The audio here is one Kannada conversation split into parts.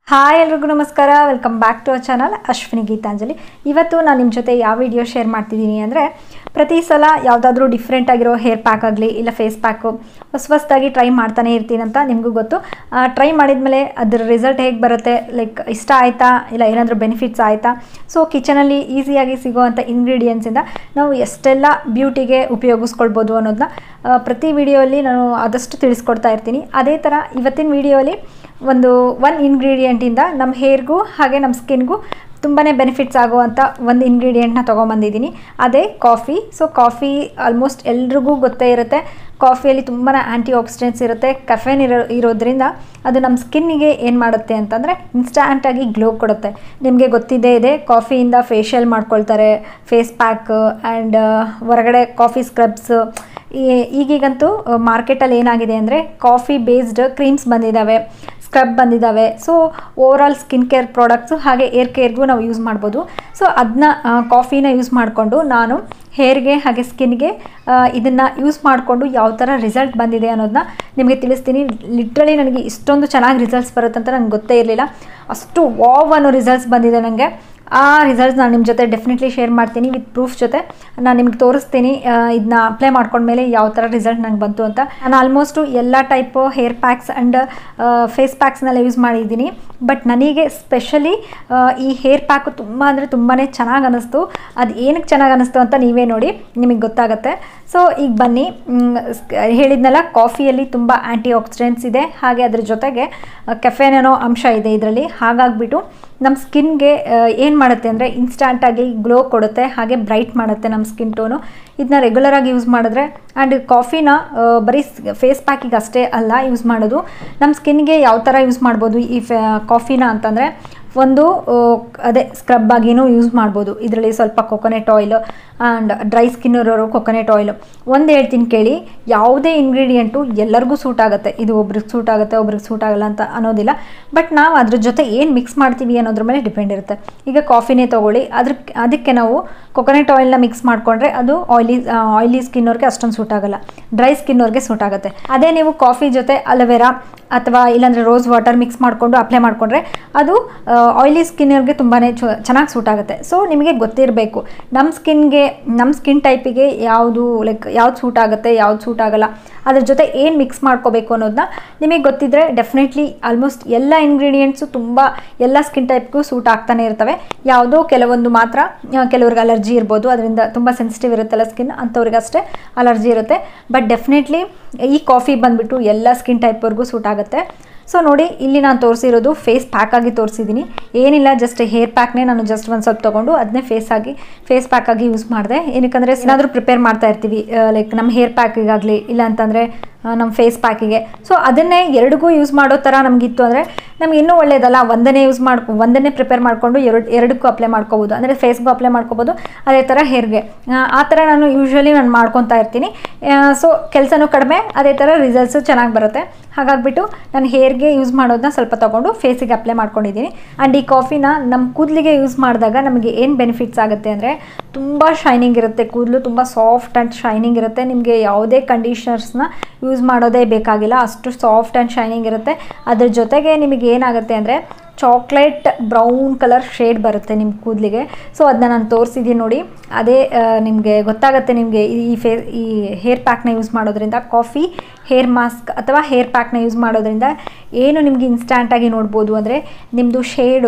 ಹಾಯ್ ಎಲ್ರಿಗೂ ನಮಸ್ಕಾರ welcome back to our channel Ashwini Geetanjali ಇವತ್ತು ನಾನು ನಿಮ್ಮ ಜೊತೆ ಯಾವ ವಿಡಿಯೋ ಶೇರ್ ಮಾಡ್ತಿದ್ದೀನಿ ಅಂದರೆ ಪ್ರತಿ ಸಲ ಯಾವುದಾದ್ರೂ ಡಿಫ್ರೆಂಟ್ ಆಗಿರೋ ಹೇರ್ ಪ್ಯಾಕ್ ಆಗಲಿ ಇಲ್ಲ ಫೇಸ್ ಪ್ಯಾಕು ಹೊಸ ಹೊಸದಾಗಿ ಟ್ರೈ ಮಾಡ್ತಾನೆ ಇರ್ತೀನಿ ಅಂತ ನಿಮಗೂ ಗೊತ್ತು ಟ್ರೈ ಮಾಡಿದ್ಮೇಲೆ ಅದರ ರಿಸಲ್ಟ್ ಹೇಗೆ ಬರುತ್ತೆ ಲೈಕ್ ಇಷ್ಟ ಆಯಿತಾ ಇಲ್ಲ ಏನಾದರೂ ಬೆನಿಫಿಟ್ಸ್ ಆಯಿತಾ ಸೊ ಕಿಚನಲ್ಲಿ ಈಸಿಯಾಗಿ ಸಿಗೋವಂಥ ಇಂಗ್ರೀಡಿಯೆಂಟ್ಸಿಂದ ನಾವು ಎಷ್ಟೆಲ್ಲ ಬ್ಯೂಟಿಗೆ ಉಪಯೋಗಿಸ್ಕೊಳ್ಬೋದು ಅನ್ನೋದನ್ನ ಆ, ಪ್ರತಿ ವಿಡಿಯೋಲಿ ನಾನು ಆದಷ್ಟು ತಿಳಿಸ್ಕೊಡ್ತಾ ಇರ್ತೀನಿ ಅದೇ ಥರ ಇವತ್ತಿನ ವಿಡಿಯೋಲಿ ಒಂದು ಒನ್ ಇಂಗ್ರೀಡಿಯೆಂಟಿಂದ ನಮ್ಮ ಹೇರ್ಗೂ ಹಾಗೆ ನಮ್ಮ ಸ್ಕಿನ್ಗೂ ತುಂಬಾ ಬೆನಿಫಿಟ್ಸ್ ಆಗುವಂಥ ಒಂದು ಇಂಗ್ರೀಡಿಯೆಂಟ್ನ ತೊಗೊಂಬಂದಿದ್ದೀನಿ ಅದೇ ಕಾಫಿ ಸೊ ಕಾಫಿ ಆಲ್ಮೋಸ್ಟ್ ಎಲ್ರಿಗೂ ಗೊತ್ತೇ ಇರುತ್ತೆ ಕಾಫಿಯಲ್ಲಿ ತುಂಬಾ ಆ್ಯಂಟಿ ಆಕ್ಸಿಡೆಂಟ್ಸ್ ಇರುತ್ತೆ ಕಫೆನ್ ಇರೋ ಇರೋದ್ರಿಂದ ಅದು ನಮ್ಮ ಸ್ಕಿನ್ನಿಗೆ ಏನು ಮಾಡುತ್ತೆ ಅಂತಂದರೆ ಇನ್ಸ್ಟ್ಯಾಂಟಾಗಿ ಗ್ಲೋ ಕೊಡುತ್ತೆ ನಿಮಗೆ ಗೊತ್ತಿದ್ದೇ ಇದೆ ಕಾಫಿಯಿಂದ ಫೇಶಿಯಲ್ ಮಾಡ್ಕೊಳ್ತಾರೆ ಫೇಸ್ ಪ್ಯಾಕ್ ಆ್ಯಂಡ್ ಹೊರಗಡೆ ಕಾಫಿ ಸ್ಕ್ರಬ್ಸ್ ಈಗೀಗಂತೂ ಮಾರ್ಕೆಟಲ್ಲಿ ಏನಾಗಿದೆ ಅಂದರೆ ಕಾಫಿ ಬೇಸ್ಡ್ ಕ್ರೀಮ್ಸ್ ಬಂದಿದ್ದಾವೆ ಸ್ಕ್ರಬ್ ಬಂದಿದ್ದಾವೆ so overall skin care products ಹಾಗೆ ಏರ್ ಕೇರ್ಗೂ ನಾವು ಯೂಸ್ ಮಾಡ್ಬೋದು ಸೊ ಅದನ್ನ ಕಾಫಿನ ಯೂಸ್ ಮಾಡಿಕೊಂಡು ನಾನು ಹೇರ್ಗೆ ಹಾಗೆ ಸ್ಕಿನ್ಗೆ ಇದನ್ನು ಯೂಸ್ ಮಾಡಿಕೊಂಡು ಯಾವ ಥರ ರಿಸಲ್ಟ್ ಬಂದಿದೆ ಅನ್ನೋದನ್ನ ನಿಮಗೆ ತಿಳಿಸ್ತೀನಿ ಲಿಟ್ರಲಿ ನನಗೆ ಇಷ್ಟೊಂದು ಚೆನ್ನಾಗಿ ರಿಸಲ್ಟ್ಸ್ ಬರುತ್ತೆ ಅಂತ ನಂಗೆ ಗೊತ್ತೇ ಇರಲಿಲ್ಲ ಅಷ್ಟು ವಾವ್ ಅನ್ನೋ ರಿಸಲ್ಟ್ಸ್ ಬಂದಿದೆ ನನಗೆ ಆ ರಿಸಲ್ಟ್ಸ್ ನಾನು ನಿಮ್ಮ ಜೊತೆ ಡೆಫಿನೆಟ್ಲಿ ಶೇರ್ ಮಾಡ್ತೀನಿ ವಿತ್ ಪ್ರೂಫ್ ಜೊತೆ ನಾನು ನಿಮ್ಗೆ ತೋರಿಸ್ತೀನಿ ಇದನ್ನ ಅಪ್ಲೈ ಮಾಡ್ಕೊಂಡ್ಮೇಲೆ ಯಾವ ಥರ ರಿಸಲ್ಟ್ ನಂಗೆ ಬಂತು ಅಂತ ನಾನು ಆಲ್ಮೋಸ್ಟು ಎಲ್ಲ type hair packs and face ಪ್ಯಾಕ್ಸ್ನೆಲ್ಲ ಯೂಸ್ ಮಾಡಿದ್ದೀನಿ ಬಟ್ ನನಗೆ ಸ್ಪೆಷಲಿ ಈ ಹೇರ್ ಪ್ಯಾಕು ತುಂಬ ಅಂದರೆ ತುಂಬಾ ಚೆನ್ನಾಗಿ ಅನ್ನಿಸ್ತು ಅದು ಏನಕ್ಕೆ ಚೆನ್ನಾಗಿ ಅನ್ನಿಸ್ತು ಅಂತ ನೀವೇ ನೋಡಿ ನಿಮಗೆ ಗೊತ್ತಾಗುತ್ತೆ ಸೊ ಈಗ ಬನ್ನಿ ಮ್, ಸ್- ಹೇಳಿದ್ನಲ್ಲ ಕಾಫಿಯಲ್ಲಿ ತುಂಬ ಆ್ಯಂಟಿ ಆಕ್ಸಿಡೆಂಟ್ಸ್ ಇದೆ ಹಾಗೆ ಅದ್ರ ಜೊತೆಗೆ ಕೆಫೆನ್ ಅನ್ನೋ ಅಂಶ ಇದೆ ಇದರಲ್ಲಿ ಹಾಗಾಗ್ಬಿಟ್ಟು ನಮ್ಮ ಸ್ಕಿನ್ಗೆ ಏನು ಮಾಡುತ್ತೆ ಅಂದರೆ ಇನ್ಸ್ಟಂಟಾಗಿ ಗ್ಲೋ ಕೊಡುತ್ತೆ ಹಾಗೆ ಬ್ರೈಟ್ ಮಾಡುತ್ತೆ ನಮ್ಮ ಸ್ಕಿನ್ ಟೋನು ಇದನ್ನ ರೆಗ್ಯುಲರಾಗಿ ಯೂಸ್ ಮಾಡಿದ್ರೆ ಆ್ಯಂಡ್ ಕಾಫಿನ ಬರೀ ಫೇಸ್ ಪ್ಯಾಕಿಗೆ ಅಷ್ಟೇ ಅಲ್ಲ ಯೂಸ್ ಮಾಡೋದು ನಮ್ಮ ಸ್ಕಿನ್ಗೆ ಯಾವ ಥರ ಯೂಸ್ ಮಾಡ್ಬೋದು ಈ ಫೆ ಕಾಫಿನ ಅಂತಂದರೆ ಒಂದು ಆ, ಅದೇ ಸ್ಕ್ರಬ್ ಆಗಿನೂ ಯೂಸ್ ಮಾಡ್ಬೋದು ಇದರಲ್ಲಿ ಸ್ವಲ್ಪ coconut oil and dry skin ಇರೋರು ಕೊಕೊನೆಟ್ ಆಯಿಲ್ ಒಂದು ಹೇಳ್ತೀನಿ ಕೇಳಿ ಯಾವುದೇ ಇಂಗ್ರೀಡಿಯೆಂಟು ಎಲ್ಲರಿಗೂ ಸೂಟ್ ಆಗುತ್ತೆ ಇದು ಒಬ್ರಿಗೆ ಸೂಟ್ ಆಗುತ್ತೆ ಒಬ್ರಿಗೆ ಸೂಟ್ ಆಗಲ್ಲ ಅಂತ ಅನ್ನೋದಿಲ್ಲ ಬಟ್ ನಾವು ಅದ್ರ ಜೊತೆ ಏನು ಮಿಕ್ಸ್ ಮಾಡ್ತೀವಿ ಅನ್ನೋದ್ರ ಮೇಲೆ ಡಿಪೆಂಡ್ ಇರುತ್ತೆ ಈಗ ಕಾಫಿನೇ ತೊಗೊಳ್ಳಿ ಅದ್ರ ಅದಕ್ಕೆ ನಾವು ಕೊಕೊನೆಟ್ ಆಯಿಲ್ನ ಮಿಕ್ಸ್ ಮಾಡಿಕೊಂಡ್ರೆ ಅದು ಆಯ್ಲಿ ಆಯ್ಲಿ ಸ್ಕಿನ್ ಅವ್ರಿಗೆ ಅಷ್ಟೊಂದು ಸೂಟ್ ಆಗಲ್ಲ ಡ್ರೈ ಸ್ಕಿನ್ ಅವ್ರಿಗೆ ಸೂಟ್ ಆಗುತ್ತೆ ಅದೇ ನೀವು ಕಾಫಿ ಜೊತೆ ಅಲೋವೆರಾ ಅಥವಾ ಇಲ್ಲಾಂದರೆ ರೋಸ್ ವಾಟರ್ ಮಿಕ್ಸ್ ಮಾಡಿಕೊಂಡು ಅಪ್ಲೈ ಮಾಡಿಕೊಂಡ್ರೆ ಅದು ಆಯ್ಲಿ ಸ್ಕಿನ್ನವ್ರಿಗೆ ತುಂಬಾ ಚೆನ್ನಾಗಿ ಸೂಟ್ ಆಗುತ್ತೆ ಸೊ ನಿಮಗೆ ಗೊತ್ತಿರಬೇಕು ನಮ್ಮ ಸ್ಕಿನ್ಗೆ ನಮ್ಮ ಸ್ಕಿನ್ ಟೈಪಿಗೆ ಯಾವುದು ಲೈಕ್ ಯಾವ್ದು ಸೂಟ್ ಆಗುತ್ತೆ ಯಾವ್ದು ಸೂಟ್ ಆಗಲ್ಲ ಅದ್ರ ಜೊತೆ ಏನು ಮಿಕ್ಸ್ ಮಾಡ್ಕೋಬೇಕು ಅನ್ನೋದನ್ನ ನಿಮಗೆ ಗೊತ್ತಿದ್ದರೆ ಡೆಫಿನೆಟ್ಲಿ ಆಲ್ಮೋಸ್ಟ್ ಎಲ್ಲ ಇಂಗ್ರೀಡಿಯೆಂಟ್ಸು ತುಂಬ ಎಲ್ಲ ಸ್ಕಿನ್ ಟೈಪ್ಗೂ ಸೂಟ್ ಆಗ್ತಾನೆ ಇರ್ತವೆ ಯಾವುದೋ ಕೆಲವೊಂದು ಮಾತ್ರ ಆ, ಕೆಲವ್ರಿಗೆ ಅಲರ್ಜಿ ಇರ್ಬೋದು ಅದರಿಂದ ತುಂಬ ಸೆನ್ಸಿಟಿವ್ ಇರುತ್ತಲ್ಲ ಸ್ಕಿನ್ ಅಂಥವ್ರಿಗೆ ಅಷ್ಟೇ ಅಲರ್ಜಿ ಇರುತ್ತೆ ಬಟ್ ಡೆಫಿನೆಟ್ಲಿ ಈ ಕಾಫಿ ಬಂದುಬಿಟ್ಟು ಎಲ್ಲ ಸ್ಕಿನ್ ಟೈಪ್ವರೆಗೂ ಸೂಟ್ ಆಗುತ್ತೆ ಸೊ ನೋಡಿ ಇಲ್ಲಿ ನಾನು ತೋರಿಸಿರೋದು ಫೇಸ್ ಪ್ಯಾಕ್ ಆಗಿ ತೋರಿಸಿದ್ದೀನಿ ಏನಿಲ್ಲ ಜಸ್ಟ್ ಹೇರ್ ಪ್ಯಾಕ್ನೇ ನಾನು ಜಸ್ಟ್ ಒಂದು ಸ್ವಲ್ಪ ತೊಗೊಂಡು ಅದನ್ನೇ ಫೇಸ್ ಆಗಿ ಫೇಸ್ ಪ್ಯಾಕ್ ಆಗಿ ಯೂಸ್ ಮಾಡಿದೆ ಏನಕ್ಕಂದರೆ ಏನಾದರೂ ಪ್ರಿಪೇರ್ ಮಾಡ್ತಾ ಇರ್ತೀವಿ ಲೈಕ್ ನಮ್ಮ ಹೇರ್ ಪ್ಯಾಕಿಗಾಗಲಿ ಇಲ್ಲ ಅಂತಂದರೆ ನಮ್ಮ ಫೇಸ್ ಪ್ಯಾಕಿಗೆ ಸೊ ಅದನ್ನೇ ಎರಡಿಗೂ ಯೂಸ್ ಮಾಡೋ ಥರ ನಮಗಿತ್ತು ಅಂದರೆ ನಮ್ಗೆ ಇನ್ನೂ ಒಳ್ಳೇದಲ್ಲ ಒಂದನ್ನೇ ಯೂಸ್ ಮಾಡ್ಕೊ ಒಂದನ್ನೇ ಪ್ರಿಪೇರ್ ಮಾಡಿಕೊಂಡು ಎರಡು ಎರಡಕ್ಕೂ ಅಪ್ಲೈ ಮಾಡ್ಕೋಬೋದು ಅಂದರೆ ಫೇಸ್ಗೂ ಅಪ್ಲೈ ಮಾಡ್ಕೋಬೋದು ಅದೇ ಥರ ಹೇರ್ಗೆ ಆ ಥರ ನಾನು ಯೂಶ್ವಲಿ ನಾನು ಮಾಡ್ಕೊತಾ ಇರ್ತೀನಿ ಸೊ ಕೆಲಸನೂ ಕಡಿಮೆ ಅದೇ ಥರ ರಿಸಲ್ಟ್ಸು ಚೆನ್ನಾಗಿ ಬರುತ್ತೆ ಹಾಗಾಗ್ಬಿಟ್ಟು ನಾನು ಹೇರ್ಗೆ ಯೂಸ್ ಮಾಡೋದನ್ನ ಸ್ವಲ್ಪ ತೊಗೊಂಡು ಫೇಸಿಗೆ ಅಪ್ಲೈ ಮಾಡ್ಕೊಂಡಿದ್ದೀನಿ ಆ್ಯಂಡ್ ಈ ಕಾಫಿನ ನಮ್ಮ ಕೂದಲಿಗೆ ಯೂಸ್ ಮಾಡಿದಾಗ ನಮಗೆ ಏನು ಬೆನಿಫಿಟ್ಸ್ ಆಗುತ್ತೆ ಅಂದರೆ ತುಂಬ ಶೈನಿಂಗ್ ಇರುತ್ತೆ ಕೂದಲು ತುಂಬ ಸಾಫ್ಟ್ ಆ್ಯಂಡ್ ಶೈನಿಂಗ್ ಇರುತ್ತೆ ನಿಮಗೆ ಯಾವುದೇ ಕಂಡೀಷನರ್ಸ್ನ ಯೂಸ್ ಮಾಡೋದೇ ಬೇಕಾಗಿಲ್ಲ ಅಷ್ಟು ಸಾಫ್ಟ್ ಆ್ಯಂಡ್ ಶೈನಿಂಗ್ ಇರುತ್ತೆ ಅದ್ರ ಜೊತೆಗೆ ನಿಮಗೆ ಏನಾಗುತ್ತೆ ಅಂದರೆ ಚಾಕ್ಲೇಟ್ ಬ್ರೌನ್ ಕಲರ್ ಶೇಡ್ ಬರುತ್ತೆ ನಿಮ್ಮ ಕೂದಲಿಗೆ ಸೊ ಅದನ್ನ ನಾನು ತೋರಿಸಿದ್ದೀನಿ ನೋಡಿ ಅದೇ ನಿಮಗೆ ಗೊತ್ತಾಗುತ್ತೆ ನಿಮಗೆ ಈ ಫೇ ಈ ಹೇರ್ ಪ್ಯಾಕ್ನ ಯೂಸ್ ಮಾಡೋದ್ರಿಂದ ಕಾಫಿ ಹೇರ್ ಮಾಸ್ಕ್ ಅಥವಾ ಹೇರ್ ಪ್ಯಾಕ್ನ ಯೂಸ್ ಮಾಡೋದ್ರಿಂದ ಏನು ನಿಮಗೆ ಇನ್ಸ್ಟ್ಯಾಂಟಾಗಿ ನೋಡ್ಬೋದು ಅಂದರೆ ನಿಮ್ಮದು ಶೇಡು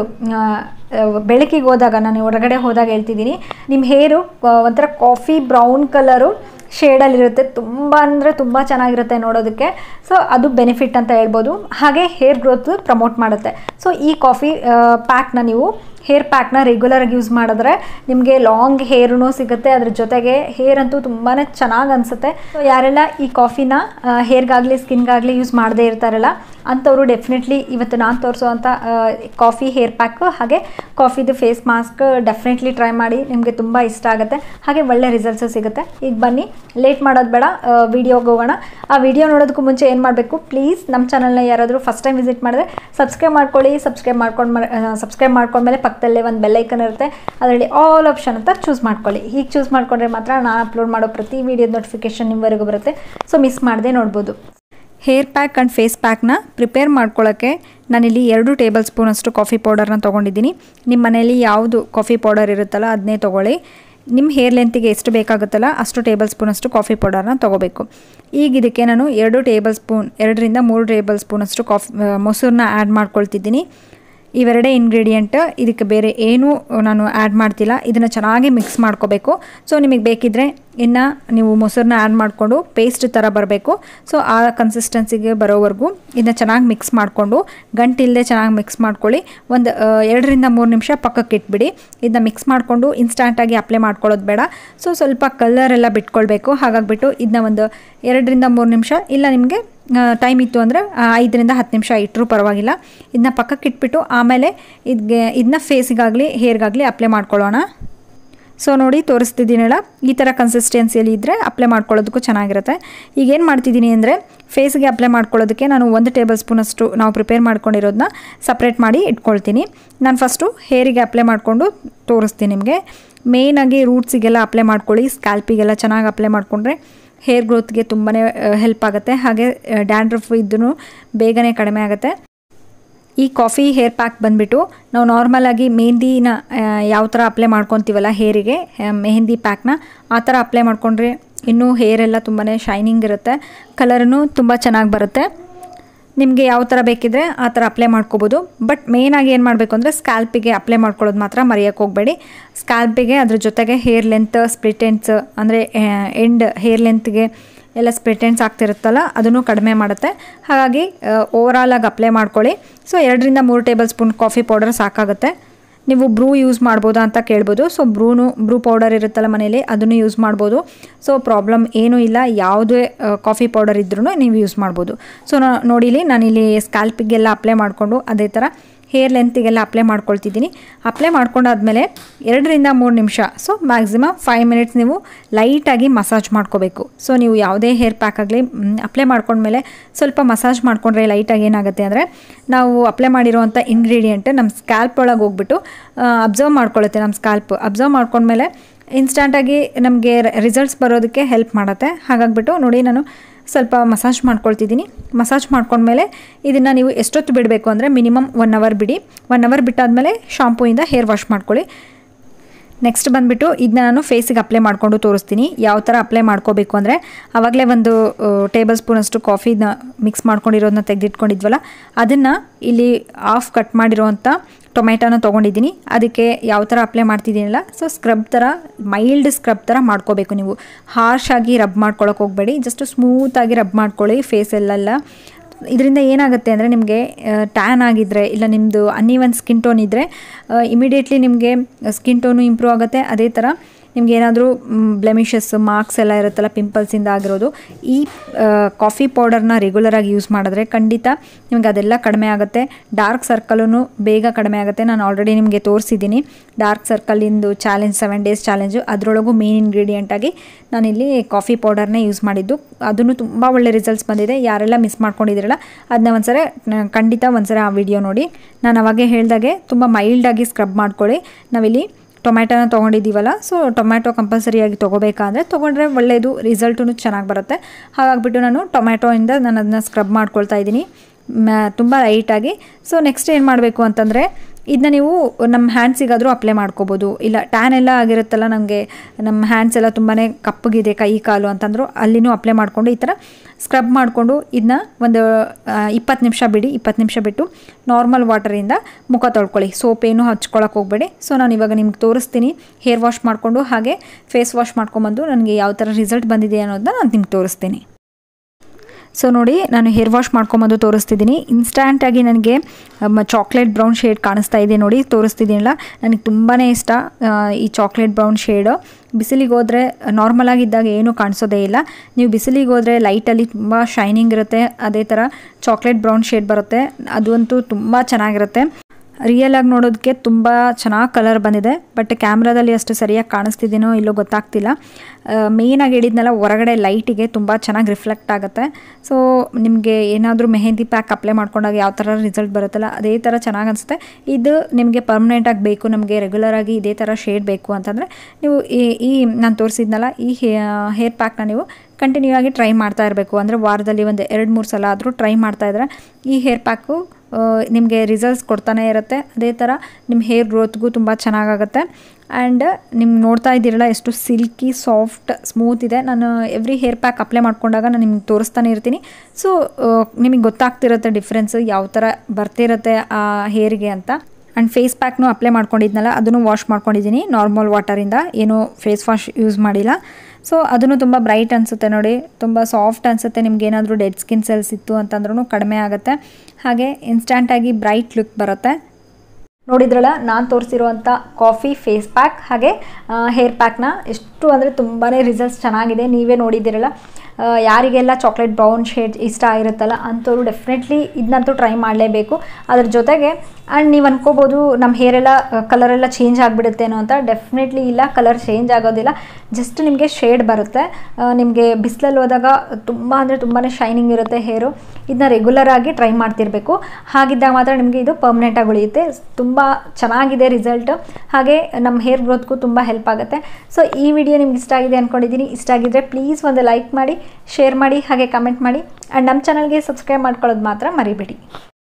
ಬೆಳಕಿಗೆ ಹೋದಾಗ ನಾನು ಹೊರಗಡೆ ಹೋದಾಗ ಹೇಳ್ತಿದ್ದೀನಿ ನಿಮ್ಮ ಹೇರು ಒಂಥರ ಕಾಫಿ ಬ್ರೌನ್ ಕಲರು ಶೇಡಲ್ಲಿರುತ್ತೆ ತುಂಬ ಅಂದರೆ ತುಂಬ ಚೆನ್ನಾಗಿರುತ್ತೆ ನೋಡೋದಕ್ಕೆ ಸೊ ಅದು ಬೆನಿಫಿಟ್ ಅಂತ ಹೇಳ್ಬೋದು ಹಾಗೆ ಹೇರ್ ಗ್ರೋತ್ ಪ್ರಮೋಟ್ ಮಾಡುತ್ತೆ ಸೊ ಈ ಕಾಫಿ ಪ್ಯಾಕ್ನ ನೀವು ಹೇರ್ ಪ್ಯಾಕ್ನ ರೆಗ್ಯುಲರಾಗಿ ಯೂಸ್ ಮಾಡಿದ್ರೆ ನಿಮಗೆ ಲಾಂಗ್ ಹೇರೂ ಸಿಗುತ್ತೆ ಅದ್ರ ಜೊತೆಗೆ ಹೇರ್ ಅಂತೂ ತುಂಬಾ ಚೆನ್ನಾಗಿ ಅನಿಸುತ್ತೆ ಸೊ ಯಾರೆಲ್ಲ ಈ ಕಾಫಿನ ಹೇರ್ಗಾಗಲಿ ಸ್ಕಿನ್ಗಾಗಲಿ ಯೂಸ್ ಮಾಡದೇ ಇರ್ತಾರಲ್ಲ ಅಂಥವ್ರು ಡೆಫಿನೆಟ್ಲಿ ಇವತ್ತು ನಾನು ತೋರಿಸೋವಂಥ ಕಾಫಿ ಹೇರ್ ಪ್ಯಾಕ್ ಹಾಗೆ ಕಾಫಿದು ಫೇಸ್ ಮಾಸ್ಕ್ ಡೆಫಿನೆಟ್ಲಿ ಟ್ರೈ ಮಾಡಿ ನಿಮಗೆ ತುಂಬ ಇಷ್ಟ ಆಗುತ್ತೆ ಹಾಗೆ ಒಳ್ಳೆ ರಿಸಲ್ಟ್ಸು ಸಿಗುತ್ತೆ ಈಗ ಬನ್ನಿ ಲೇಟ್ ಮಾಡೋದು ಬೇಡ ವಿಡಿಯೋಗೆ ಹೋಗೋಣ ಆ ವಿಡಿಯೋ ನೋಡೋದಕ್ಕೂ ಮುಂಚೆ ಏನು ಮಾಡಬೇಕು ಪ್ಲೀಸ್ ನಮ್ಮ ಚಾನಲ್ನ ಯಾರಾದರೂ ಫಸ್ಟ್ ಟೈಮ್ ವಿಸಿಟ್ ಮಾಡಿದ್ರೆ ಸಬ್ಸ್ಕ್ರೈಬ್ ಮಾಡ್ಕೊಳ್ಳಿ ಸಬ್ಸ್ಕ್ರೈಬ್ ಮಾಡ್ಕೊಂಡು ಸಬ್ಸ್ಕ್ರೈಬ್ ಮಾಡ್ಕೊಂಡ್ಮೇಲೆ ಪಕ್ಕದಲ್ಲೇ ಒಂದು ಬೆಲ್ಲೈಕನ್ ಇರುತ್ತೆ ಅದರಲ್ಲಿ ಆಲ್ ಆಪ್ಷನ್ ಅಂತ ಚೂಸ್ ಮಾಡ್ಕೊಳ್ಳಿ ಹೀಗೆ ಚೂಸ್ ಮಾಡ್ಕೊಂಡ್ರೆ ಮಾತ್ರ ನಾನು ಅಪ್ಲೋಡ್ ಮಾಡೋ ಪ್ರತಿ ವಿಡಿಯೋದ ನೋಟಿಫಿಕೇಶನ್ ನಿಮ್ಮವರೆಗೂ ಬರುತ್ತೆ ಸೊ ಮಿಸ್ ಮಾಡದೆ ನೋಡ್ಬೋದು ಹೇರ್ ಪ್ಯಾಕ್ ಆ್ಯಂಡ್ ಫೇಸ್ ಪ್ಯಾಕ್ನ ಪ್ರಿಪೇರ್ ಮಾಡ್ಕೊಳ್ಳೋಕ್ಕೆ ನಾನಿಲ್ಲಿ ಎರಡು ಟೇಬಲ್ ಸ್ಪೂನಷ್ಟು ಕಾಫಿ ಪೌಡರ್ನ ತೊಗೊಂಡಿದ್ದೀನಿ ನಿಮ್ಮ ಮನೇಲಿ ಯಾವುದು ಕಾಫಿ ಪೌಡರ್ ಇರುತ್ತಲ್ಲ ಅದನ್ನೇ ತೊಗೊಳ್ಳಿ ನಿಮ್ಮ ಹೇರ್ ಲೆಂತಿಗೆ ಎಷ್ಟು ಬೇಕಾಗುತ್ತಲ್ಲ ಅಷ್ಟು ಟೇಬಲ್ ಸ್ಪೂನಷ್ಟು ಕಾಫಿ ಪೌಡರ್ನ ತೊಗೋಬೇಕು ಈಗ ಇದಕ್ಕೆ ನಾನು ಎರಡು ಟೇಬಲ್ ಸ್ಪೂನ್ ಎರಡರಿಂದ ಮೂರು ಟೇಬಲ್ ಸ್ಪೂನಷ್ಟು ಕಾಫಿ ಮೊಸರನ್ನ ಆ್ಯಡ್ ಮಾಡ್ಕೊಳ್ತಿದ್ದೀನಿ ಇವೆರಡೇ ಇಂಗ್ರೀಡಿಯೆಂಟ್ ಇದಕ್ಕೆ ಬೇರೆ ಏನೂ ನಾನು ಆ್ಯಡ್ ಮಾಡ್ತಿಲ್ಲ ಇದನ್ನು ಚೆನ್ನಾಗಿ ಮಿಕ್ಸ್ ಮಾಡ್ಕೋಬೇಕು ಸೊ ನಿಮಗೆ ಬೇಕಿದ್ದರೆ ಇನ್ನು ನೀವು ಮೊಸರನ್ನ ಆ್ಯಡ್ ಮಾಡಿಕೊಂಡು ಪೇಸ್ಟ್ ಥರ ಬರಬೇಕು ಸೊ ಆ ಕನ್ಸಿಸ್ಟೆನ್ಸಿಗೆ ಬರೋವರೆಗೂ ಇದನ್ನ ಚೆನ್ನಾಗಿ ಮಿಕ್ಸ್ ಮಾಡಿಕೊಂಡು ಗಂಟಿಲ್ಲದೆ ಚೆನ್ನಾಗಿ ಮಿಕ್ಸ್ ಮಾಡ್ಕೊಳ್ಳಿ ಒಂದು ಎರಡರಿಂದ ಮೂರು ನಿಮಿಷ ಪಕ್ಕಕ್ಕೆ ಇಟ್ಬಿಡಿ ಇದನ್ನ ಮಿಕ್ಸ್ ಮಾಡಿಕೊಂಡು ಇನ್ಸ್ಟಂಟಾಗಿ ಅಪ್ಲೈ ಮಾಡ್ಕೊಳ್ಳೋದು ಬೇಡ ಸೊ ಸ್ವಲ್ಪ ಕಲರ್ ಎಲ್ಲ ಬಿಟ್ಕೊಳ್ಬೇಕು ಹಾಗಾಗಿಬಿಟ್ಟು ಇದನ್ನ ಒಂದು ಎರಡರಿಂದ ಮೂರು ನಿಮಿಷ ಇಲ್ಲ ನಿಮಗೆ ಟೈಮ್ ಇತ್ತು ಅಂದರೆ ಐದರಿಂದ ಹತ್ತು ನಿಮಿಷ ಇಟ್ಟರೂ ಪರವಾಗಿಲ್ಲ ಇದನ್ನ ಪಕ್ಕಕ್ಕೆ ಇಟ್ಬಿಟ್ಟು ಆಮೇಲೆ ಇದಕ್ಕೆ ಇದನ್ನ ಫೇಸಿಗಾಗಲಿ ಹೇರ್ಗಾಗಲಿ ಅಪ್ಲೈ ಮಾಡ್ಕೊಳ್ಳೋಣ ಸೊ ನೋಡಿ ತೋರಿಸ್ತಿದ್ದೀನಲ್ಲ ಈ ಥರ ಕನ್ಸಿಸ್ಟೆನ್ಸಿಯಲ್ಲಿ ಇದ್ದರೆ ಅಪ್ಲೈ ಮಾಡ್ಕೊಳ್ಳೋದಕ್ಕೂ ಚೆನ್ನಾಗಿರುತ್ತೆ ಈಗ ಏನು ಮಾಡ್ತಿದ್ದೀನಿ ಅಂದರೆ ಫೇಸ್ಗೆ ಅಪ್ಲೈ ಮಾಡ್ಕೊಳ್ಳೋದಕ್ಕೆ ನಾನು ಒಂದು ಟೇಬಲ್ ಸ್ಪೂನಷ್ಟು ನಾವು ಪ್ರಿಪೇರ್ ಮಾಡ್ಕೊಂಡಿರೋದನ್ನ ಸಪ್ರೇಟ್ ಮಾಡಿ ಇಟ್ಕೊಳ್ತೀನಿ ನಾನು ಫಸ್ಟು ಹೇರಿಗೆ ಅಪ್ಲೈ ಮಾಡಿಕೊಂಡು ತೋರಿಸ್ತೀನಿ ನಿಮಗೆ ಮೇಯ್ನಾಗಿ ರೂಟ್ಸಿಗೆಲ್ಲ ಅಪ್ಲೈ ಮಾಡ್ಕೊಳ್ಳಿ ಸ್ಕ್ಯಾಲ್ಪಿಗೆಲ್ಲ ಚೆನ್ನಾಗಿ ಅಪ್ಲೈ ಮಾಡಿಕೊಂಡ್ರೆ ಹೇರ್ ಗ್ರೋತ್ಗೆ ತುಂಬಾ ಹೆಲ್ಪ್ ಆಗುತ್ತೆ ಹಾಗೆ ಡ್ಯಾಂಡ್ರಫ್ ಇದ್ದೂ ಬೇಗನೆ ಕಡಿಮೆ ಆಗುತ್ತೆ ಈ ಕಾಫಿ ಹೇರ್ ಪ್ಯಾಕ್ ಬಂದುಬಿಟ್ಟು ನಾವು ನಾರ್ಮಲಾಗಿ ಮೆಹಂದಿನ ಯಾವ ಥರ ಅಪ್ಲೈ ಮಾಡ್ಕೊತೀವಲ್ಲ ಹೇರಿಗೆ ಮೆಹಂದಿ ಪ್ಯಾಕ್ನ ಆ ಥರ ಅಪ್ಲೈ ಮಾಡಿಕೊಂಡ್ರೆ ಇನ್ನೂ ಹೇರ್ ಎಲ್ಲ ತುಂಬಾ ಶೈನಿಂಗ್ ಇರುತ್ತೆ ಕಲರ್ನೂ ತುಂಬ ಚೆನ್ನಾಗಿ ಬರುತ್ತೆ ನಿಮಗೆ ಯಾವ ಥರ ಬೇಕಿದ್ರೆ ಆ ಥರ ಅಪ್ಲೈ ಮಾಡ್ಕೋಬೋದು ಬಟ್ ಮೇಯ್ನಾಗಿ ಏನು ಮಾಡಬೇಕು ಅಂದರೆ ಸ್ಕ್ಯಾಲ್ಪಿಗೆ ಅಪ್ಲೈ ಮಾಡ್ಕೊಳ್ಳೋದು ಮಾತ್ರ ಮರೆಯೋಕ್ಕೆ ಹೋಗಬೇಡಿ ಸ್ಕ್ಯಾಲ್ಪಿಗೆ ಅದ್ರ ಜೊತೆಗೆ ಹೇರ್ ಲೆಂತ್ ಸ್ಪ್ಲಿಟೆನ್ಸ್ ಅಂದರೆ ಎಂಡ್ ಹೇರ್ ಲೆಂತ್ಗೆ ಎಲ್ಲ ಸ್ಪ್ಲಿಟೆನ್ಸ್ ಆಗ್ತಿರುತ್ತಲ್ಲ ಅದನ್ನು ಕಡಿಮೆ ಮಾಡುತ್ತೆ ಹಾಗಾಗಿ ಓವರಾಲಾಗಿ ಅಪ್ಲೈ ಮಾಡ್ಕೊಳ್ಳಿ ಸೊ ಎರಡರಿಂದ ಮೂರು ಟೇಬಲ್ ಸ್ಪೂನ್ ಕಾಫಿ ಪೌಡರ್ ಸಾಕಾಗುತ್ತೆ ನೀವು ಬ್ರೂ ಯೂಸ್ ಮಾಡ್ಬೋದಾ ಅಂತ ಕೇಳ್ಬೋದು ಸೊ ಬ್ರೂನು ಬ್ರೂ ಪೌಡರ್ ಇರುತ್ತಲ್ಲ ಮನೇಲಿ ಅದನ್ನು ಯೂಸ್ ಮಾಡ್ಬೋದು ಸೊ ಪ್ರಾಬ್ಲಮ್ ಏನೂ ಇಲ್ಲ ಯಾವುದೇ ಕಾಫಿ ಪೌಡರ್ ಇದ್ರೂ ನೀವು ಯೂಸ್ ಮಾಡ್ಬೋದು ಸೊ ನೋಡಿಲಿ ನಾನಿಲ್ಲಿ ಸ್ಕ್ಯಾಲ್ಪಿಗೆಲ್ಲ ಅಪ್ಲೈ ಮಾಡಿಕೊಂಡು ಅದೇ ಥರ ಹೇರ್ ಲೆಂತಿಗೆಲ್ಲ ಅಪ್ಲೈ ಮಾಡ್ಕೊಳ್ತಿದ್ದೀನಿ ಅಪ್ಲೈ ಮಾಡ್ಕೊಂಡಾದ್ಮೇಲೆ ಎರಡರಿಂದ ಮೂರು ನಿಮಿಷ ಸೊ ಮ್ಯಾಕ್ಸಿಮಮ್ ಫೈವ್ ಮಿನಿಟ್ಸ್ ನೀವು ಲೈಟಾಗಿ ಮಸಾಜ್ ಮಾಡ್ಕೋಬೇಕು ಸೊ ನೀವು ಯಾವುದೇ ಹೇರ್ ಪ್ಯಾಕ್ ಆಗಲಿ ಅಪ್ಲೈ ಮಾಡ್ಕೊಂಡ್ಮೇಲೆ ಸ್ವಲ್ಪ ಮಸಾಜ್ ಮಾಡಿಕೊಂಡ್ರೆ ಲೈಟಾಗಿ ಏನಾಗುತ್ತೆ ಅಂದರೆ ನಾವು ಅಪ್ಲೈ ಮಾಡಿರೋವಂಥ ಇಂಗ್ರೀಡಿಯೆಂಟ್ ನಮ್ಮ ಸ್ಕ್ಯಾಲ್ಪ್ ಒಳಗೆ ಹೋಗ್ಬಿಟ್ಟು ಅಬ್ಸರ್ವ್ ಮಾಡ್ಕೊಳ್ಳುತ್ತೆ ನಮ್ಮ ಸ್ಕ್ಯಾಲ್ಪ್ ಅಬ್ಸರ್ವ್ ಮಾಡ್ಕೊಂಡ್ಮೇಲೆ ಇನ್ಸ್ಟಂಟಾಗಿ ನಮಗೆ ರಿಸಲ್ಟ್ಸ್ ಬರೋದಕ್ಕೆ ಹೆಲ್ಪ್ ಮಾಡುತ್ತೆ ಹಾಗಾಗ್ಬಿಟ್ಟು ನೋಡಿ ನಾನು ಸ್ವಲ್ಪ ಮಸಾಜ್ ಮಾಡ್ಕೊಳ್ತಿದ್ದೀನಿ ಮಸಾಜ್ ಮಾಡ್ಕೊಂಡ್ಮೇಲೆ ಇದನ್ನು ನೀವು ಎಷ್ಟೊತ್ತು ಬಿಡಬೇಕು ಅಂದರೆ ಮಿನಿಮಮ್ ಒನ್ ಅವರ್ ಬಿಡಿ ಒನ್ ಅವರ್ ಬಿಟ್ಟಾದಮೇಲೆ ಶಾಂಪೂಯಿಂದ ಹೇರ್ ವಾಶ್ ಮಾಡ್ಕೊಳ್ಳಿ ನೆಕ್ಸ್ಟ್ ಬಂದುಬಿಟ್ಟು ಇದನ್ನ ನಾನು ಫೇಸಿಗೆ ಅಪ್ಲೈ ಮಾಡಿಕೊಂಡು ತೋರಿಸ್ತೀನಿ ಯಾವ ಥರ ಅಪ್ಲೈ ಮಾಡ್ಕೋಬೇಕು ಅಂದರೆ ಆವಾಗಲೇ ಒಂದು ಟೇಬಲ್ ಸ್ಪೂನಷ್ಟು ಕಾಫಿನ ಮಿಕ್ಸ್ ಮಾಡ್ಕೊಂಡಿರೋದನ್ನ ತೆಗೆದಿಟ್ಕೊಂಡಿದ್ವಲ್ಲ ಅದನ್ನು ಇಲ್ಲಿ ಆಫ್ ಕಟ್ ಮಾಡಿರೋವಂಥ ಟೊಮೆಟೊನ ತೊಗೊಂಡಿದ್ದೀನಿ ಅದಕ್ಕೆ ಯಾವ ಥರ ಅಪ್ಲೈ ಮಾಡ್ತಿದ್ದೀನಲ್ಲ ಸೊ ಸ್ಕ್ರಬ್ ಥರ ಮೈಲ್ಡ್ ಸ್ಕ್ರಬ್ ಥರ ಮಾಡ್ಕೋಬೇಕು ನೀವು ಹಾರ್ಶಾಗಿ ರಬ್ ಮಾಡ್ಕೊಳಕ್ಕೆ ಹೋಗಬೇಡಿ ಜಸ್ಟ್ ಸ್ಮೂತಾಗಿ ರಬ್ ಮಾಡ್ಕೊಳ್ಳಿ ಫೇಸಲ್ಲೆಲ್ಲ ಇದರಿಂದ ಏನಾಗುತ್ತೆ ಅಂದರೆ ನಿಮಗೆ ಟ್ಯಾನ್ ಆಗಿದ್ದರೆ ಇಲ್ಲ ನಿಮ್ಮದು ಅನ್ನೀವನ್ ಸ್ಕಿನ್ ಟೋನ್ ಇದ್ದರೆ ಇಮಿಡಿಯೇಟ್ಲಿ ನಿಮಗೆ ಸ್ಕಿನ್ ಟೋನು ಇಂಪ್ರೂವ್ ಆಗುತ್ತೆ ಅದೇ ಥರ ನಿಮ್ಗೆ ಏನಾದರೂ ಬ್ಲೆಮಿಷಸ್ ಮಾರ್ಕ್ಸ್ ಎಲ್ಲ ಇರುತ್ತಲ್ಲ ಪಿಂಪಲ್ಸಿಂದ ಆಗಿರೋದು ಈ ಕಾಫಿ ಪೌಡರ್ನ ರೆಗ್ಯುಲರಾಗಿ ಯೂಸ್ ಮಾಡಿದ್ರೆ ಖಂಡಿತ ನಿಮ್ಗೆ ಅದೆಲ್ಲ ಕಡಿಮೆ ಆಗುತ್ತೆ ಡಾರ್ಕ್ ಸರ್ಕಲೂ ಬೇಗ ಕಡಿಮೆ ಆಗುತ್ತೆ ನಾನು ಆಲ್ರೆಡಿ ನಿಮಗೆ ತೋರಿಸಿದ್ದೀನಿ ಡಾರ್ಕ್ ಸರ್ಕಲಿಂದು ಚಾಲೆಂಜ್ ಸೆವೆನ್ ಡೇಸ್ ಚಾಲೆಂಜು ಅದರೊಳಗೂ ಮೇನ್ ಇಂಗ್ರೀಡಿಯೆಂಟಾಗಿ ನಾನಿಲ್ಲಿ ಕಾಫಿ ಪೌಡರ್ನೇ ಯೂಸ್ ಮಾಡಿದ್ದು ಅದನ್ನು ತುಂಬ ಒಳ್ಳೆ ರಿಸಲ್ಟ್ಸ್ ಬಂದಿದೆ ಯಾರೆಲ್ಲ ಮಿಸ್ ಮಾಡ್ಕೊಂಡಿದ್ದೀರಲ್ಲ ಅದನ್ನ ಒಂದ್ಸರಿ ಖಂಡಿತ ಒಂದ್ಸರಿ ಆ ವಿಡಿಯೋ ನೋಡಿ ನಾನು ಅವಾಗೆ ಹೇಳ್ದಾಗೆ ತುಂಬ ಮೈಲ್ಡಾಗಿ ಸ್ಕ್ರಬ್ ಮಾಡ್ಕೊಳ್ಳಿ ನಾವಿಲ್ಲಿ ಟೊಮ್ಯಾಟೋನ ತೊಗೊಂಡಿದ್ದೀವಲ್ಲ ಸೊ ಟೊಮ್ಯಾಟೊ ಕಂಪಲ್ಸರಿಯಾಗಿ ತೊಗೋಬೇಕಾದ್ರೆ ತೊಗೊಂಡ್ರೆ ಒಳ್ಳೆಯದು ರಿಸಲ್ಟು ಚೆನ್ನಾಗಿ ಬರುತ್ತೆ ಹಾಗಾಗ್ಬಿಟ್ಟು ನಾನು ಟೊಮ್ಯಾಟೋಯಿಂದ ನಾನು ಅದನ್ನ ಸ್ಕ್ರಬ್ ಮಾಡ್ಕೊಳ್ತಾ ಇದ್ದೀನಿ ತುಂಬ ಲೈಟಾಗಿ ಸೊ ನೆಕ್ಸ್ಟ್ ಏನು ಮಾಡಬೇಕು ಅಂತಂದರೆ ಇದನ್ನ ನೀವು ನಮ್ಮ ಹ್ಯಾಂಡ್ಸಿಗಾದರೂ ಅಪ್ಲೈ ಮಾಡ್ಕೋಬೋದು ಇಲ್ಲ ಟ್ಯಾನ್ ಎಲ್ಲ ಆಗಿರುತ್ತಲ್ಲ ನಮಗೆ ನಮ್ಮ ಹ್ಯಾಂಡ್ಸ್ ಎಲ್ಲ ತುಂಬಾ ಕಪ್ಪಗಿದೆ ಕೈ ಕಾಲು ಅಂತಂದ್ರು ಅಲ್ಲಿನೂ ಅಪ್ಲೈ ಮಾಡಿಕೊಂಡು ಈ ಥರ ಸ್ಕ್ರಬ್ ಮಾಡಿಕೊಂಡು ಇದನ್ನ ಒಂದು ಇಪ್ಪತ್ತು ನಿಮಿಷ ಬಿಡಿ ಇಪ್ಪತ್ತು ನಿಮಿಷ ಬಿಟ್ಟು ನಾರ್ಮಲ್ ವಾಟರಿಂದ ಮುಖ ತೊಳ್ಕೊಳ್ಳಿ ಸೋಪ್ ಏನು ಹಚ್ಕೊಳಕ್ಕೆ ಹೋಗಬೇಡಿ ಸೊ ನಾನು ಇವಾಗ ನಿಮ್ಗೆ ತೋರಿಸ್ತೀನಿ ಹೇರ್ ವಾಶ್ ಮಾಡಿಕೊಂಡು ಹಾಗೆ ಫೇಸ್ ವಾಶ್ ಮಾಡ್ಕೊಂಬಂದು ನನಗೆ ಯಾವ ಥರ ರಿಸಲ್ಟ್ ಬಂದಿದೆ ಅನ್ನೋದನ್ನ ನಾನು ನಿಮ್ಗೆ ತೋರಿಸ್ತೀನಿ ಸೊ ನೋಡಿ ನಾನು ಹೇರ್ ವಾಶ್ ಮಾಡ್ಕೊಂಬಂದು ತೋರಿಸ್ತಿದ್ದೀನಿ ಇನ್ಸ್ಟ್ಯಾಂಟಾಗಿ ನನಗೆ ಚಾಕ್ಲೇಟ್ ಬ್ರೌನ್ ಶೇಡ್ ಕಾಣಿಸ್ತಾ ಇದೆ ನೋಡಿ ತೋರಿಸ್ತಿದ್ದೀನಲ್ಲ ನನಗೆ ತುಂಬಾ ಇಷ್ಟ ಈ ಚಾಕ್ಲೇಟ್ ಬ್ರೌನ್ ಶೇಡು ಬಿಸಿಲಿಗೆ ಹೋದರೆ ನಾರ್ಮಲಾಗಿದ್ದಾಗ ಏನೂ ಕಾಣಿಸೋದೇ ಇಲ್ಲ ನೀವು ಬಿಸಿಲಿಗೆ ಹೋದರೆ ಲೈಟಲ್ಲಿ ತುಂಬ ಶೈನಿಂಗ್ ಇರುತ್ತೆ ಅದೇ ಥರ ಚಾಕ್ಲೇಟ್ ಬ್ರೌನ್ ಶೇಡ್ ಬರುತ್ತೆ ಅದಂತೂ ತುಂಬ ಚೆನ್ನಾಗಿರುತ್ತೆ ರಿಯಲ್ ಆಗಿ ನೋಡೋದಕ್ಕೆ ತುಂಬ ಚೆನ್ನಾಗಿ ಕಲರ್ ಬಂದಿದೆ ಬಟ್ ಕ್ಯಾಮ್ರಾದಲ್ಲಿ ಅಷ್ಟು ಸರಿಯಾಗಿ ಕಾಣಿಸ್ತಿದ್ದೀನೋ ಇಲ್ಲೋ ಗೊತ್ತಾಗ್ತಿಲ್ಲ ಮೇಯ್ನಾಗಿ ಹೇಳಿದ್ನಲ್ಲ ಹೊರಗಡೆ ಲೈಟಿಗೆ ತುಂಬ ಚೆನ್ನಾಗಿ ರಿಫ್ಲೆಕ್ಟ್ ಆಗುತ್ತೆ ಸೊ ನಿಮಗೆ ಏನಾದರೂ ಮೆಹಂದಿ ಪ್ಯಾಕ್ ಅಪ್ಲೈ ಮಾಡ್ಕೊಂಡಾಗ ಯಾವ ಥರ ರಿಸಲ್ಟ್ ಬರುತ್ತಲ್ಲ ಅದೇ ಥರ ಚೆನ್ನಾಗಿ ಅನಿಸುತ್ತೆ ಇದು ನಿಮಗೆ ಪರ್ಮನೆಂಟಾಗಿ ಬೇಕು ನಮಗೆ ರೆಗ್ಯುಲರಾಗಿ ಇದೇ ಥರ ಶೇಡ್ ಬೇಕು ಅಂತಂದರೆ ನೀವು ಈ ಈ ನಾನು ತೋರಿಸಿದ್ನಲ್ಲ ಈ ಹೇರ್ ಪ್ಯಾಕ್ನ ನೀವು ಕಂಟಿನ್ಯೂ ಆಗಿ ಟ್ರೈ ಮಾಡ್ತಾ ಇರಬೇಕು ಅಂದರೆ ವಾರದಲ್ಲಿ ಒಂದು ಎರಡು ಮೂರು ಸಲ ಆದರೂ ಟ್ರೈ ಮಾಡ್ತಾ ಇದ್ರೆ ಈ ಹೇರ್ ಪ್ಯಾಕು ನಿಮಗೆ ರಿಸಲ್ಟ್ಸ್ ಕೊಡ್ತಾನೆ ಇರುತ್ತೆ ಅದೇ ಥರ ನಿಮ್ಮ ಹೇರ್ ಗ್ರೋತ್ಗೂ ತುಂಬ ಚೆನ್ನಾಗಾಗುತ್ತೆ ಆ್ಯಂಡ್ ನಿಮ್ಗೆ ನೋಡ್ತಾ ಇದ್ದೀರಲ್ಲ ಎಷ್ಟು ಸಿಲ್ಕಿ ಸಾಫ್ಟ್ ಸ್ಮೂತ್ ಇದೆ ನಾನು ಎವ್ರಿ ಹೇರ್ ಪ್ಯಾಕ್ ಅಪ್ಲೈ ಮಾಡ್ಕೊಂಡಾಗ ನಾನು ನಿಮ್ಗೆ ತೋರಿಸ್ತಾನೆ ಇರ್ತೀನಿ ಸೊ ನಿಮಗೆ ಗೊತ್ತಾಗ್ತಿರುತ್ತೆ ಡಿಫ್ರೆನ್ಸ್ ಯಾವ ಥರ ಬರ್ತಿರುತ್ತೆ ಆ ಹೇರಿಗೆ ಅಂತ ಆ್ಯಂಡ್ ಫೇಸ್ ಪ್ಯಾಕ್ನು ಅಪ್ಲೈ ಮಾಡ್ಕೊಂಡಿದ್ನಲ್ಲ ಅದನ್ನು ವಾಶ್ ಮಾಡ್ಕೊಂಡಿದ್ದೀನಿ ನಾರ್ಮಲ್ ವಾಟರಿಂದ ಏನು ಫೇಸ್ ವಾಶ್ ಯೂಸ್ ಮಾಡಿಲ್ಲ ಸೊ ಅದನ್ನು ತುಂಬ ಬ್ರೈಟ್ ಅನಿಸುತ್ತೆ ನೋಡಿ ತುಂಬ ಸಾಫ್ಟ್ ಅನಿಸುತ್ತೆ ನಿಮ್ಗೆ ಏನಾದರೂ ಡೆಡ್ ಸ್ಕಿನ್ ಸೆಲ್ಸ್ ಇತ್ತು ಅಂತಂದ್ರೂ ಕಡಿಮೆ ಆಗುತ್ತೆ ಹಾಗೆ ಇನ್ಸ್ಟ್ಯಾಂಟಾಗಿ ಬ್ರೈಟ್ ಲುಕ್ ಬರುತ್ತೆ ನೋಡಿದ್ರಲ್ಲ ನಾನು ತೋರಿಸಿರುವಂಥ ಕಾಫಿ ಫೇಸ್ ಪ್ಯಾಕ್ ಹಾಗೆ ಹೇರ್ ಪ್ಯಾಕ್ನ ಎಷ್ಟು ಅಂದರೆ ತುಂಬಾ ರಿಸಲ್ಟ್ಸ್ ಚೆನ್ನಾಗಿದೆ ನೀವೇ ನೋಡಿದ್ದೀರಲ್ಲ ಯಾರಿಗೆಲ್ಲ ಚಾಕ್ಲೇಟ್ ಬ್ರೌನ್ ಶೇಡ್ ಇಷ್ಟ ಇರುತ್ತಲ್ಲ ಅಂಥವ್ರು ಡೆಫಿನೆಟ್ಲಿ ಇದನ್ನಂತೂ ಟ್ರೈ ಮಾಡಲೇಬೇಕು ಅದ್ರ ಜೊತೆಗೆ ಆ್ಯಂಡ್ ನೀವು ಅನ್ಕೋಬೋದು ನಮ್ಮ ಹೇರೆಲ್ಲ ಕಲರೆಲ್ಲ ಚೇಂಜ್ ಆಗಿಬಿಡುತ್ತೇನೋ ಅಂತ ಡೆಫಿನೆಟ್ಲಿ ಇಲ್ಲ ಕಲರ್ ಚೇಂಜ್ ಆಗೋದಿಲ್ಲ ಜಸ್ಟ್ ನಿಮಗೆ ಶೇಡ್ ಬರುತ್ತೆ ನಿಮಗೆ ಬಿಸಿಲಲ್ಲಿ ಹೋದಾಗ ತುಂಬ ಅಂದರೆ ತುಂಬಾ ಶೈನಿಂಗ್ ಇರುತ್ತೆ ಹೇರು ಇದನ್ನ ರೆಗ್ಯುಲರ್ ಆಗಿ ಟ್ರೈ ಮಾಡ್ತಿರಬೇಕು ಹಾಗಿದ್ದಾಗ ಮಾತ್ರ ನಿಮಗೆ ಇದು ಪರ್ಮನೆಂಟಾಗಿ ಉಳಿಯುತ್ತೆ ತುಂಬ ಚೆನ್ನಾಗಿದೆ ರಿಸಲ್ಟ್ ಹಾಗೆ ನಮ್ಮ ಹೇರ್ ಗ್ರೋತ್ಗೂ ತುಂಬ ಹೆಲ್ಪ್ ಆಗುತ್ತೆ ಸೊ ಈ ವಿಡಿಯೋ ನಿಮ್ಗೆ ಇಷ್ಟ ಆಗಿದೆ ಅಂದ್ಕೊಂಡಿದ್ದೀನಿ ಇಷ್ಟ ಆಗಿದ್ರೆ ಪ್ಲೀಸ್ ಒಂದು ಲೈಕ್ ಮಾಡಿ ಶೇರ್ ಮಾಡಿ ಹಾಗೆ ಕಮೆಂಟ್ ಮಾಡಿ ಆ್ಯಂಡ್ ನಮ್ಮ ಚಾನಲ್ಗೆ ಸಬ್ಸ್ಕ್ರೈಬ್ ಮಾಡ್ಕೊಳ್ಳೋದು ಮಾತ್ರ ಮರಿಬೇಡಿ